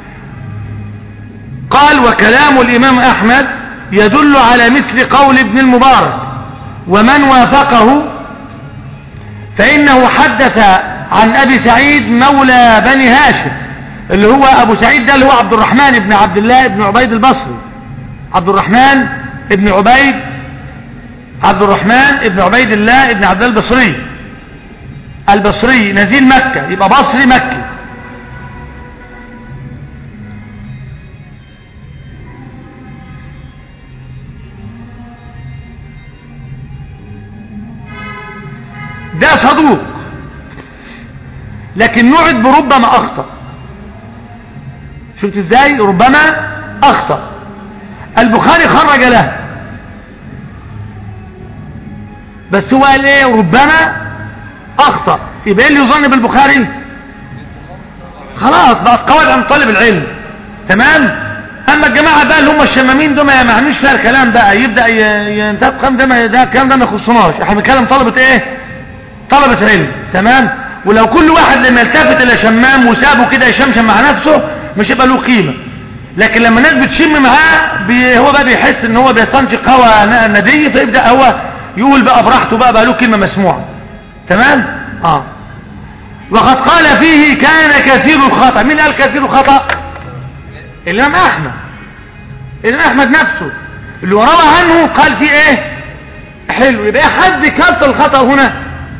Speaker 3: قال وكلام الإمام أحمد يدل على مثل قول ابن المبارك ومن وافقه فإنه حدث عن أبي سعيد مولى بني هاشم اللي هو أبو سعيد ده اللي هو عبد الرحمن بن عبد الله بن عبيد البصري عبد الرحمن بن عبيد عبد الرحمن بن عبيد الله بن عبد الله البصري البصري نزيل مكة يبقى بصري مكي ده صدوق لكن نوعد بربما اخطأ شفت ازاي ربما اخطأ البخاري خرج له بس هو قال ايه ربما اخطأ يبقى ايه اللي يظن بالبخاري خلاص بقت قواعد عن طالب العلم تمام اما الجماعه بقى اللي هم الشمامين دول ما يعنيش فيها الكلام بقى يبدا ينتهي الكلام ده ما ده الكلام ده ما يخصناش احنا بنتكلم طلبه ايه طلبه علم تمام ولو كل واحد لما يلتفت الى شمام وسابه كده يشمشم مع نفسه مش هيبقى له قيمه لكن لما الناس بتشم معاه بي هو بقى بيحس ان هو بيستنشق هوا ندي فيبدا هو يقول بقى براحته بقى بقى له كلمه مسموعه تمام اه وقد قال فيه كان كثير الخطا مين قال كثير الخطا الامام احمد الامام احمد نفسه اللي روى عنه قال فيه ايه حلو يبقى حد كثر الخطا هنا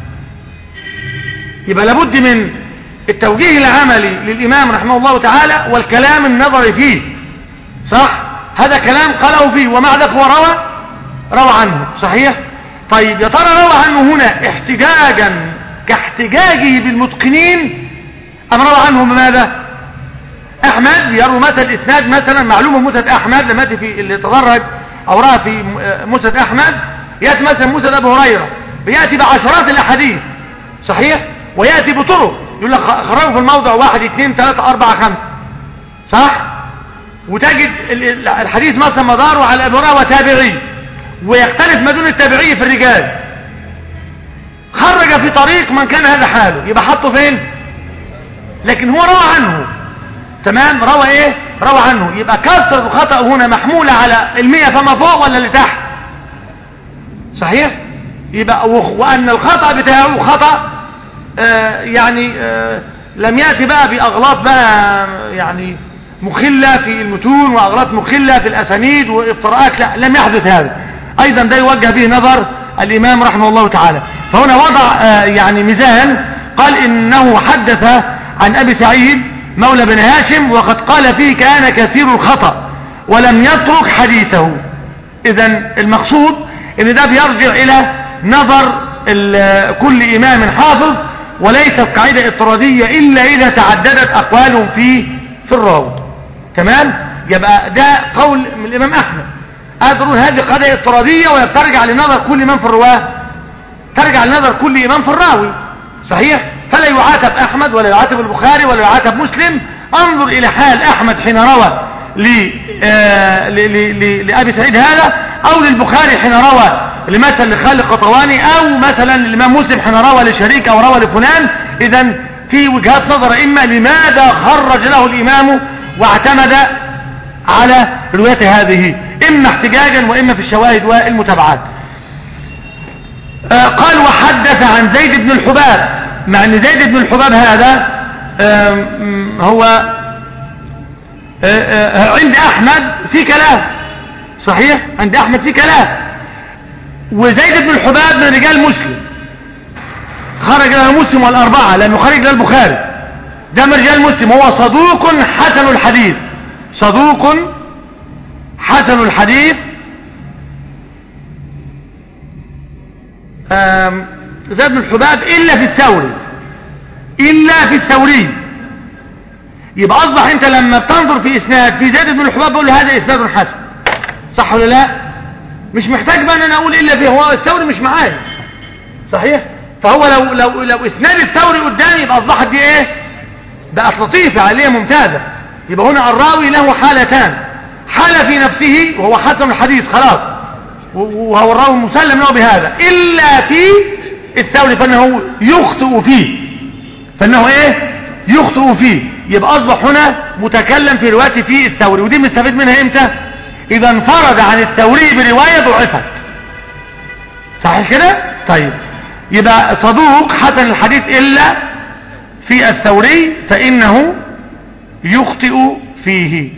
Speaker 3: يبقى لابد من التوجيه العملي للامام رحمه الله تعالى والكلام النظري فيه صح هذا كلام قاله فيه ومع ذلك هو روى روى عنه صحيح طيب يا ترى روى عنه هنا احتجاجا كاحتجاجه بالمتقنين ام روى عنه بماذا احمد يروي مثل اسناد مثلا معلومه مسند احمد لما ياتي في اللي تدرج او راى في مسند احمد ياتي مثلا مسند ابو هريره بياتي بعشرات الاحاديث صحيح وياتي بطرق يقول لك خرجوا في الموضع واحد اثنين ثلاثة أربعة خمسة صح وتجد الحديث مثلا مداره على ابو هريره وتابعي ويختلف ما دون التابعي في الرجال خرج في طريق من كان هذا حاله يبقى حطه فين لكن هو روى عنه تمام روى ايه روى عنه يبقى كسر الخطأ هنا محمولة على المية فما فوق ولا اللي تحت صحيح يبقى وان الخطأ بتاعه خطأ آه يعني آه لم يأتي بقى بأغلاط بقى يعني مخلة في المتون وأغلاط مخلة في الأسانيد وافتراءات لا لم يحدث هذا أيضا ده يوجه به نظر الإمام رحمه الله تعالى فهنا وضع آه يعني ميزان قال إنه حدث عن أبي سعيد مولى بن هاشم وقد قال فيه كان كثير الخطأ ولم يترك حديثه إذا المقصود إن ده بيرجع إلى نظر كل إمام حافظ وليست قاعدة اضطرادية إلا إذا تعددت أقوالهم في في الراوي تمام يبقى ده قول من الإمام أحمد أدرون هذه قاعدة اضطرادية ولا بترجع لنظر كل إمام في الرواه ترجع لنظر كل إمام في الراوي صحيح فلا يعاتب أحمد ولا يعاتب البخاري ولا يعاتب مسلم انظر إلى حال أحمد حين روى لأبي سعيد هذا أو للبخاري حين روى لمثل لخالد قطواني أو مثلا الإمام مسلم حين روى لشريك أو روى لفلان إذا في وجهات نظر إما لماذا خرج له الإمام واعتمد على رواية هذه إما احتجاجا وإما في الشواهد والمتابعات آه قال وحدث عن زيد بن الحباب مع أن زيد بن الحباب هذا آه هو آه عند أحمد في كلام صحيح عند أحمد في كلام وزيد بن الحباب من رجال مسلم خرج له مسلم والأربعة لأنه خرج له البخاري ده من رجال مسلم هو صدوق حسن الحديث صدوق حسن الحديث زيد بن الحباب إلا في الثوري إلا في الثوري يبقى أصبح أنت لما بتنظر في إسناد في زيد بن الحباب بقول هذا إسناد حسن صح ولا لا مش محتاج بقى ان انا اقول الا فيه هو الثوري مش معايا صحيح فهو لو لو لو اسناد الثوري قدامي يبقى اصبحت دي ايه بقت لطيفه عليه ممتازه يبقى هنا الراوي له حالتان حاله في نفسه وهو حسن الحديث خلاص وهو الراوي مسلم له بهذا الا في الثوري فانه يخطئ فيه فانه ايه يخطئ فيه يبقى اصبح هنا متكلم في روايته في الثوري ودي مستفيد منها امتى اذا انفرد عن التوريه برواية ضعفت صحيح كده طيب يبقى صدوق حسن الحديث الا في الثوري فإنه يخطئ فيه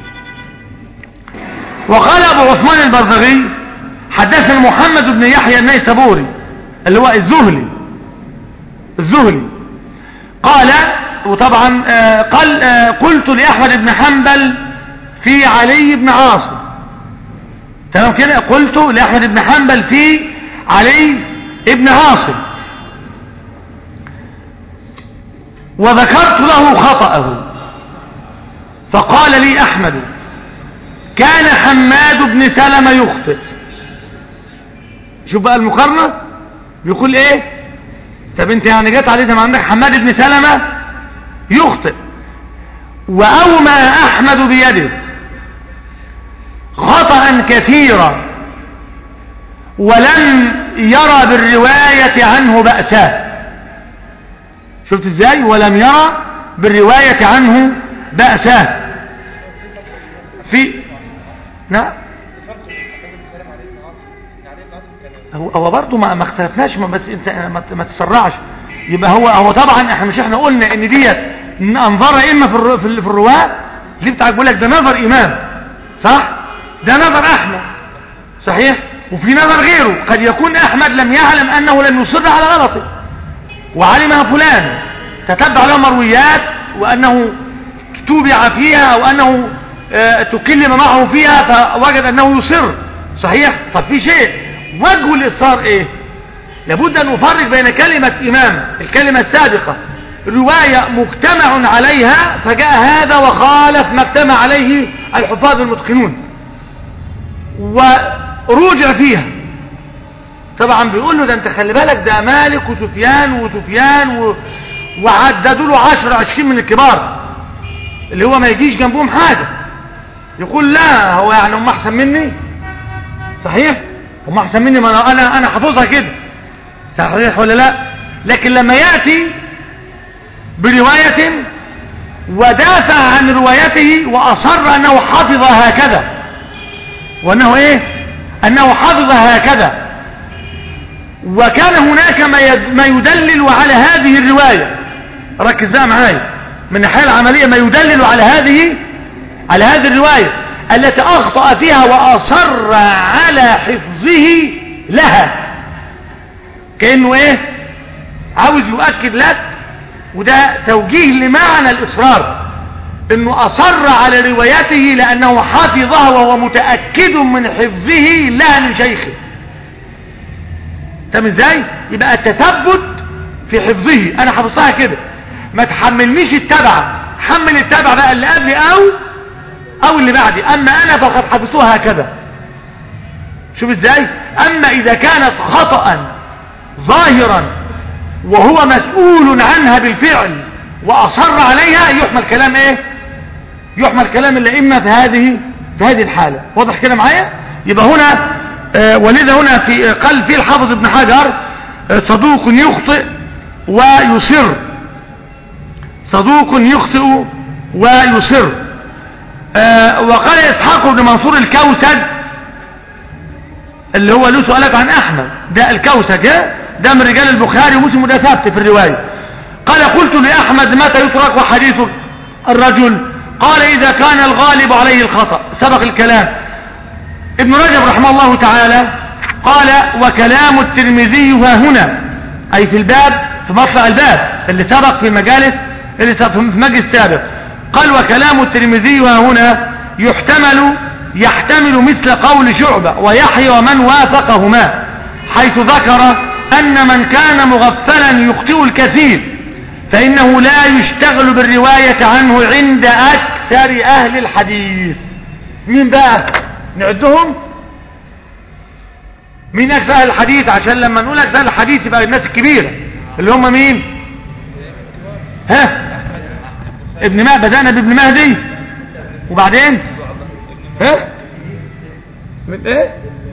Speaker 3: وقال أبو عثمان البرزغي حدثنا محمد بن يحيى النيسابوري اللي هو الزهلي الزهلي قال وطبعا آه، قال آه، قلت لأحمد بن حنبل في علي بن عاصم تمام كده قلت لأحمد بن حنبل في علي بن عاصم وذكرت له خطأه فقال لي أحمد كان حماد بن سلمة يخطئ شوف بقى المقارنة بيقول ايه طب انت يعني جت عليه ما عندك حماد بن سلمة يخطئ وأومى أحمد بيده خطأ كثيرا ولم يرى بالرواية عنه بأسا شفت ازاي ولم يرى بالرواية عنه بأسا في نعم هو هو برضه ما ما اختلفناش ما بس انت ما, ما تسرعش يبقى هو هو طبعا احنا مش احنا قلنا ان ديت انظار اما في الر- في ال- في الرواه اللي بتاع بيقول لك ده نظر امام صح ده نظر احمد صحيح وفي نظر غيره قد يكون احمد لم يعلم انه لم يصر على غلطه وعلمها فلان تتبع له مرويات وانه توبع فيها او انه آه، تكلم معه فيها فوجد انه يصر صحيح طب في شيء وجه الاصرار ايه لابد ان نفرق بين كلمة امام الكلمة السابقة رواية مجتمع عليها فجاء هذا وخالف ما اجتمع عليه الحفاظ المتقنون ورجع فيها طبعا بيقول له ده انت خلي بالك ده مالك وسفيان وسفيان و... وعددوا له 10 20 من الكبار اللي هو ما يجيش جنبهم حاجة يقول لا هو يعني هم احسن مني صحيح هم احسن مني ما انا انا انا حافظها كده صحيح ولا لا لكن لما ياتي بروايه ودافع عن روايته واصر انه حفظ هكذا وانه ايه انه حفظ هكذا وكان هناك ما يد- ما يدلل على هذه الروايه ركز بقى معايا من الناحيه العمليه ما يدلل على هذه على هذه الروايه التي اخطا فيها واصر على حفظه لها كانه ايه عاوز يؤكد لك وده توجيه لمعنى الاصرار انه اصر على روايته لانه حفظها وهو متاكد من حفظه لها من شيخه تمام ازاي يبقى التثبت في حفظه انا حفظتها كده ما تحملنيش التبع حمل التبع بقى اللي قبلي او او اللي بعدي اما انا فقد حفظتها هكذا شوف ازاي اما اذا كانت خطأ ظاهرا وهو مسؤول عنها بالفعل واصر عليها يحمل كلام ايه يحمل كلام الائمه في هذه في هذه الحاله واضح كده معايا يبقى هنا آه ولذا هنا في قال في الحافظ ابن حجر آه صدوق يخطئ ويصر صدوق يخطئ ويصر آه وقال اسحاق بن منصور الكوسج اللي هو له سؤالات عن احمد ده الكوسج ها؟ ده من رجال البخاري ومسلم وده ثابت في الروايه قال قلت لاحمد متى يترك وحديث الرجل قال اذا كان الغالب عليه الخطا سبق الكلام ابن رجب رحمه الله تعالى قال وكلام الترمذي ها هنا اي في الباب في مطلع الباب اللي سبق في مجالس اللي سبق في مجلس سابق قال وكلام الترمذي ها هنا يحتمل يحتمل مثل قول شعبة ويحيى ومن وافقهما حيث ذكر أن من كان مغفلا يخطئ الكثير فإنه لا يشتغل بالرواية عنه عند أكثر أهل الحديث مين بقى نعدهم مين أكثر أهل الحديث عشان لما نقول أكثر أهل الحديث يبقى الناس الكبيرة اللي هم مين ها ابن ما بدأنا بابن مهدي وبعدين ها من ايه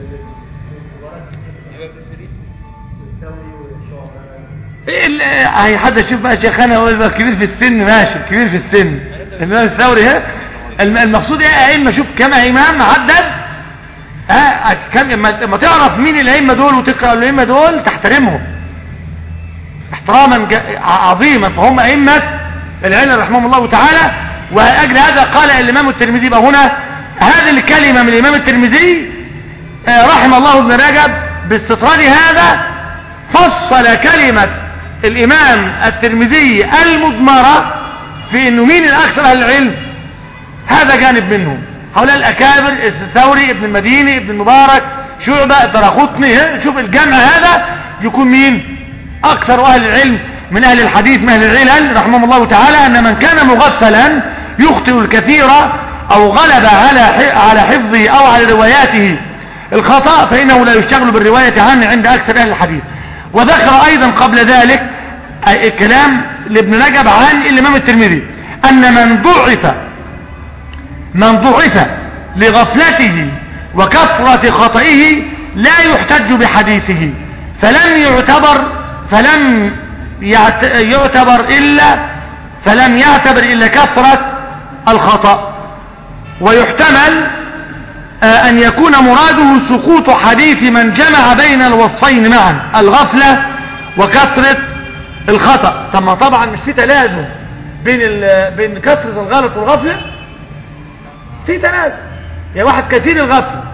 Speaker 3: ايه اللي هي حد يشوف بقى شيخنا هو يبقى كبير في السن ماشي كبير في السن الامام الثوري ها الم- المقصود ايه ائمه شوف كم امام عدد ها كم لما لما تعرف مين الائمه دول وتقرا الائمه دول تحترمهم احتراما ج- عظيما فهم أئمة العلم رحمهم الله تعالى وأجل هذا قال الإمام الترمذي بقى هنا هذه الكلمة من الإمام الترمذي آه، رحم الله ابن رجب باستطراد هذا فصل كلمة الإمام الترمذي المضمرة في أنه مين الأكثر أهل العلم هذا جانب منهم هؤلاء الأكابر الثوري ابن المديني ابن المبارك شعبة الدرقطني ها، شوف الجمع هذا يكون مين أكثر أهل العلم من أهل الحديث من أهل العلل رحمه الله تعالى أن من كان مغفلا يخطئ الكثير أو غلب على ح- على حفظه أو على رواياته الخطأ فإنه لا يشتغل بالرواية عنه عند أكثر أهل الحديث وذكر أيضا قبل ذلك أي- الكلام لابن رجب عن الإمام الترمذي أن من ضعف من ضعف لغفلته وكثرة خطئه لا يحتج بحديثه فلم يعتبر فلم يعت- يعتبر إلا فلم يعتبر إلا كثرة الخطأ ويحتمل آه، أن يكون مراده سقوط حديث من جمع بين الوصفين معا الغفلة وكثرة الخطأ طب طبعا مش في تلازم بين ال- بين كثرة الغلط والغفلة في تنازل يا واحد كثير الغفل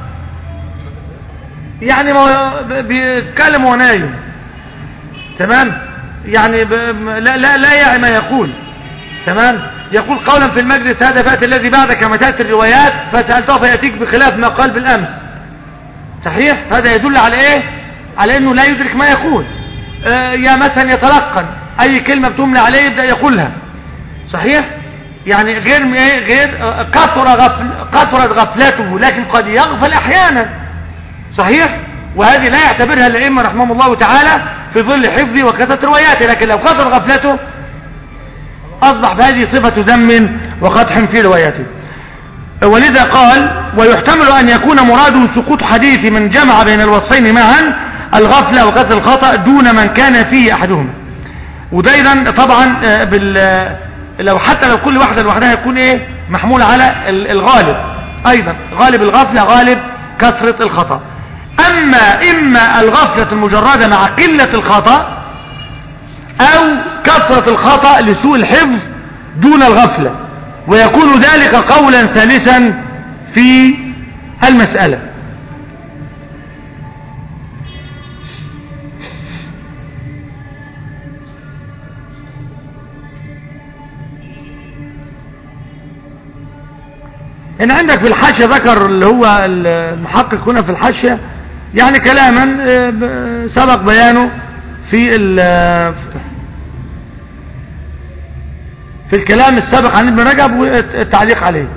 Speaker 3: يعني ما هو ب- بيتكلم وهو نايم تمام يعني ب... لا لا لا يعي ما يقول تمام يقول قولا في المجلس هذا فات الذي بعد كما تاتي الروايات فسالته فياتيك بخلاف ما قال بالامس صحيح هذا يدل على ايه على انه لا يدرك ما يقول آه يا مثلا يتلقن اي كلمه بتملى عليه يبدا يقولها صحيح يعني غير م- إيه؟ غير آه، كثر غفل كثرت غفلته لكن قد يغفل احيانا صحيح وهذه لا يعتبرها الائمه رحمهم الله تعالى في ظل حفظه وكثره رواياته لكن لو كثر غفلته اصبح بهذه صفه ذم وقدح في رواياته ولذا قال ويحتمل أن يكون مراده سقوط حديث من جمع بين الوصفين معا الغفلة وكثر الخطأ دون من كان فيه أحدهما وده ايضا طبعا آه، بال آه، لو حتى لو كل واحدة لوحدها يكون ايه محمول على ال- الغالب ايضا غالب الغفلة غالب كثرة الخطأ اما اما الغفلة المجردة مع قلة الخطأ او كثرة الخطأ لسوء الحفظ دون الغفلة ويكون ذلك قولا ثالثا في المسألة ان عندك في الحاشية ذكر اللي هو المحقق هنا في الحاشية يعني كلاما آه، ب- سبق بيانه في ال- في الكلام السابق عن ابن رجب والتعليق عليه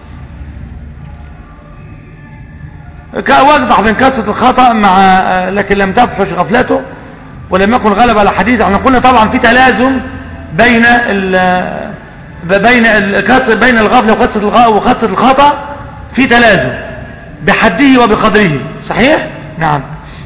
Speaker 3: كان واضح من كثرة الخطأ مع لكن لم تفحش غفلته ولم يكن غلب على حديث احنا قلنا طبعا في تلازم بين ال بين الكثر بين الغفلة وكثرة الغ- وكثرة الخطأ في تلازم بحده وبقدره صحيح نعم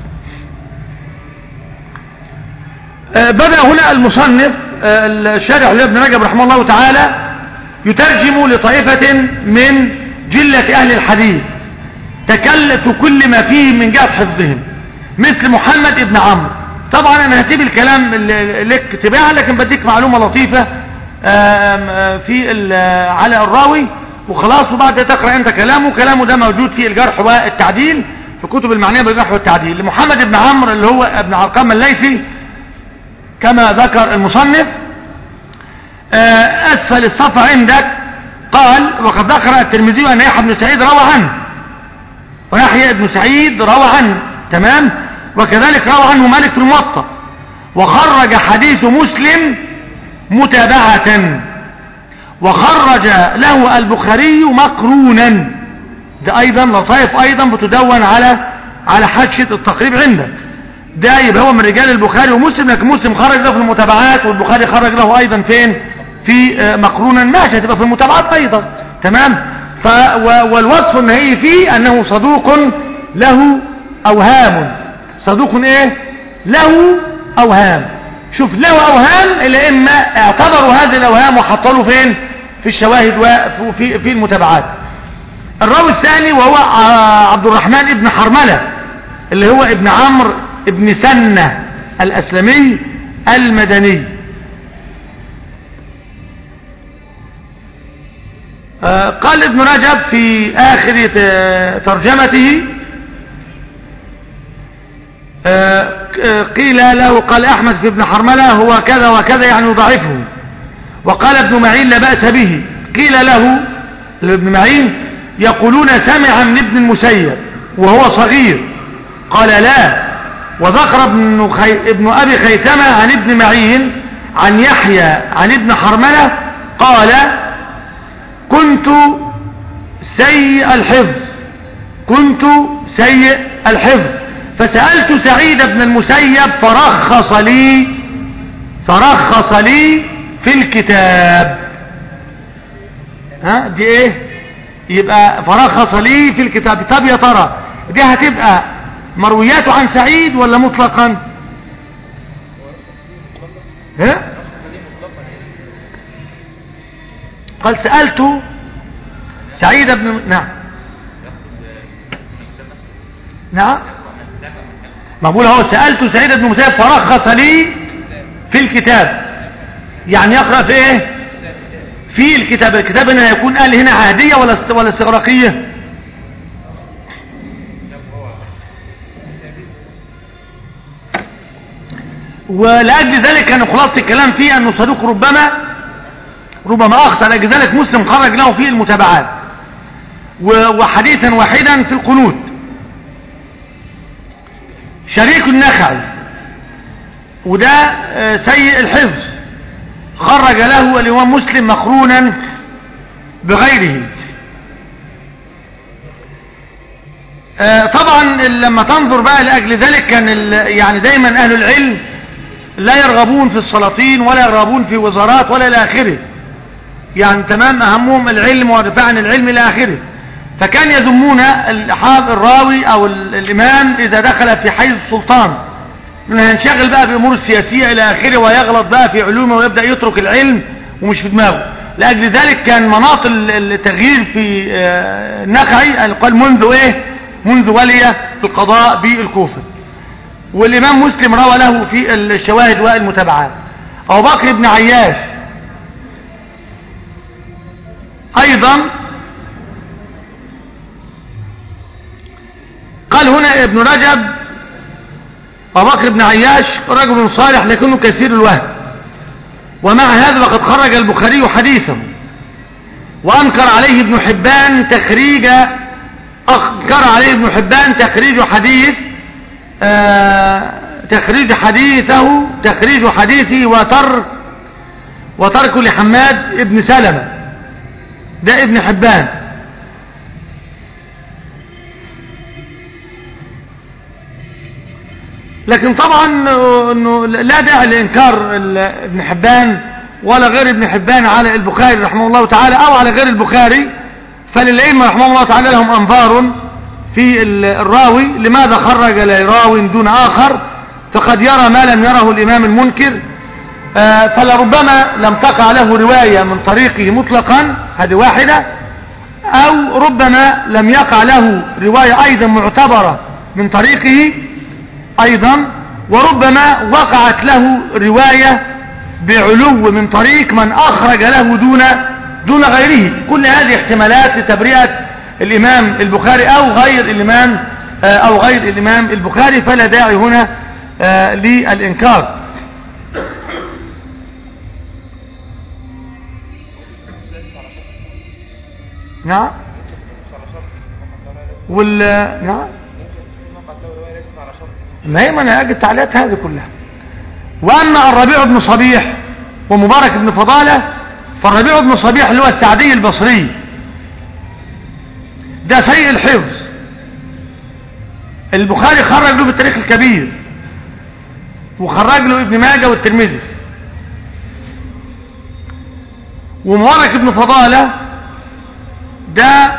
Speaker 3: آه، بدأ هنا المصنف آه، الشارح لابن رجب رحمه الله تعالى يترجم لطائفة من جلة أهل الحديث تكلف كل ما فيه من جهة حفظهم مثل محمد ابن عمرو طبعا انا هسيب الكلام ل- لك تباعا لكن بديك معلومة لطيفة آم، آه، في ال- على الراوي وخلاص وبعد تقرأ انت كلامه كلامه ده موجود في الجرح والتعديل في كتب المعنية بالجرح والتعديل لمحمد بن عمرو اللي هو ابن علقمة الليثي كما ذكر المصنف آه، أسفل الصفحة عندك قال وقد ذكر الترمذي أن يحيى بن سعيد روى عنه ويحيى بن سعيد روى عنه تمام وكذلك روى عنه مالك في الموطأ وخرج حديث مسلم متابعة وخرج له البخاري مقرونا ده أيضا لطائف أيضا بتدون على على حاشية التقريب عندك ده يبقى هو من رجال البخاري ومسلم لكن مسلم خرج له في المتابعات والبخاري خرج له ايضا فين في آه، مقرونا ماشي هتبقى في المتابعات ايضا تمام ف و- والوصف النهائي فيه انه صدوق له اوهام صدوق ايه له اوهام شوف له اوهام الائمه اعتبروا هذه الاوهام وحطوا له فين في الشواهد وفي في المتابعات الراوي الثاني وهو ع- عبد الرحمن ابن حرملة اللي هو ابن عمرو ابن سنة الأسلمي المدني آه، قال ابن رجب في آخر ت- ترجمته آه، قيل له قال أحمد في ابن حرملة هو كذا وكذا يعني يضعفه وقال ابن معين لا بأس به قيل له لابن معين يقولون سمع من ابن المسيب وهو صغير قال لا وذكر ابن, خي... ابن أبي خيثمة عن ابن معين عن يحيى عن ابن حرملة قال كنت سيء الحفظ كنت سيء الحفظ فسألت سعيد بن المسيب فرخص لي فرخص لي في الكتاب ها دي ايه يبقى فرخص لي في الكتاب طب يا ترى دي هتبقى مروياته عن سعيد ولا مطلقا ها قال سألت سعيد بن نعم نعم ما بقول اهو سألت سعيد بن مسيب فرخص لي في الكتاب يعني يقرأ في ايه في الكتاب الكتاب هنا يكون قال هنا عهدية ولا است- ولا استغراقية ولأجل ذلك كان خلاصة الكلام فيه أنه صدوق ربما ربما أخطأ لأجل ذلك مسلم خرج له فيه المتابعات و- وحديثا واحدا في القنوت شريك النخعي وده آه، سيء الحفظ خرج له الإمام مسلم مقرونا بغيره آه، طبعا لما تنظر بقى لأجل ذلك كان ال- يعني دايما أهل العلم لا يرغبون في السلاطين ولا يرغبون في وزارات ولا إلى آخره يعني تمام أهمهم العلم ودفاع عن العلم إلى آخره فكان يذمون الحاف الراوي أو ال- الإمام إذا دخل في حيز السلطان لأنه هينشغل بقى بأمور السياسية إلى آخره ويغلط بقى في علومه ويبدأ يترك العلم ومش في دماغه لأجل ذلك كان مناط ال- التغيير في آه، النخعي قال منذ إيه منذ ولي القضاء بالكوفة والإمام مسلم روى له في الشواهد والمتابعات أبو بكر بن عياش أيضا قال هنا ابن رجب أبو بكر بن عياش رجل صالح لكنه كثير الوهم ومع هذا فقد خرج البخاري حديثه وأنكر عليه ابن حبان تخريج أنكر عليه ابن حبان تخريج حديث آه تخريج حديثه تخريج حديثه وترك وترك لحماد ابن سلمة ده ابن حبان لكن طبعا انه لا داعي لانكار ال- ابن حبان ولا غير ابن حبان على البخاري رحمه الله تعالى او على غير البخاري فللائمه رحمه الله تعالى لهم انظار في ال- الراوي لماذا خرج لراو دون اخر فقد يرى ما لم يره الامام المنكر آه، فلربما لم تقع له روايه من طريقه مطلقا هذه واحده او ربما لم يقع له روايه ايضا معتبره من طريقه ايضا وربما وقعت له رواية بعلو من طريق من اخرج له دون دون غيره كل هذه احتمالات لتبرئة الامام البخاري او غير الامام آه، او غير الامام البخاري فلا داعي هنا آه، للانكار نعم وال نعم ما هي منهج التعليقات هذه كلها واما الربيع بن صبيح ومبارك بن فضالة فالربيع بن صبيح اللي هو السعدي البصري ده سيء الحفظ البخاري خرج له بالتاريخ الكبير وخرج له ابن ماجه والترمذي ومبارك بن فضالة ده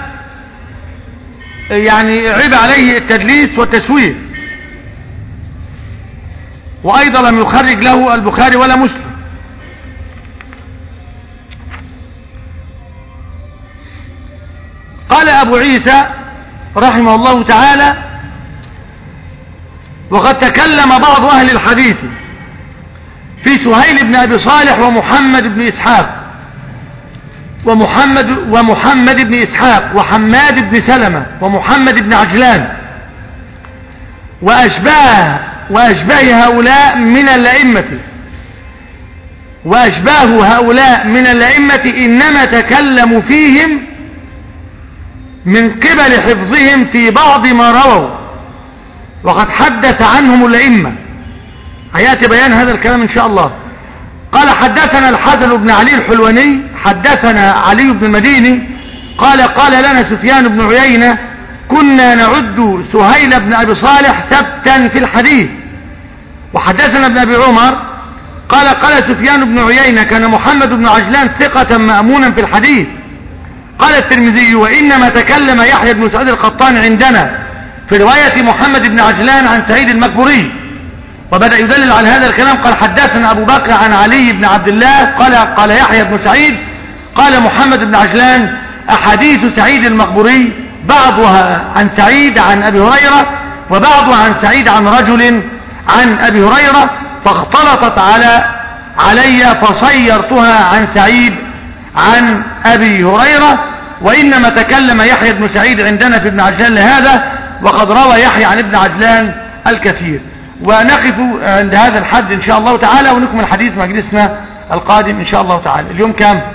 Speaker 3: يعني عيب عليه التدليس والتسويق وأيضا لم يخرج له البخاري ولا مسلم قال أبو عيسى رحمه الله تعالى وقد تكلم بعض أهل الحديث في سهيل بن أبي صالح ومحمد بن إسحاق ومحمد, ومحمد بن إسحاق وحماد بن سلمة ومحمد بن عجلان وأشباه وأشباه هؤلاء من الأئمة وأشباه هؤلاء من الأئمة إنما تكلموا فيهم من قبل حفظهم في بعض ما رووا وقد حدث عنهم الأئمة هيأتي بيان هذا الكلام إن شاء الله قال حدثنا الحسن بن علي الحلواني حدثنا علي بن المديني قال قال لنا سفيان بن عيينة كنا نعد سهيل بن أبي صالح سبتا في الحديث وحدثنا ابن أبي عمر قال قال سفيان بن عيينة كان محمد بن عجلان ثقة مأمونا في الحديث قال الترمذي وإنما تكلم يحيى بن سعيد القطان عندنا في رواية محمد بن عجلان عن سعيد المكبوري وبدأ يدلل على هذا الكلام قال حدثنا أبو بكر عن علي بن عبد الله قال قال يحيى بن سعيد قال محمد بن عجلان أحاديث سعيد المقبوري بعضها عن سعيد عن أبي هريرة وبعضها عن سعيد عن رجل عن أبي هريرة فاختلطت على علي فصيرتها عن سعيد عن أبي هريرة وإنما تكلم يحيى بن سعيد عندنا في ابن عجلان لهذا وقد روى يحيى عن ابن عجلان الكثير ونقف عند هذا الحد إن شاء الله تعالى ونكمل الحديث مجلسنا القادم إن شاء الله تعالى اليوم كام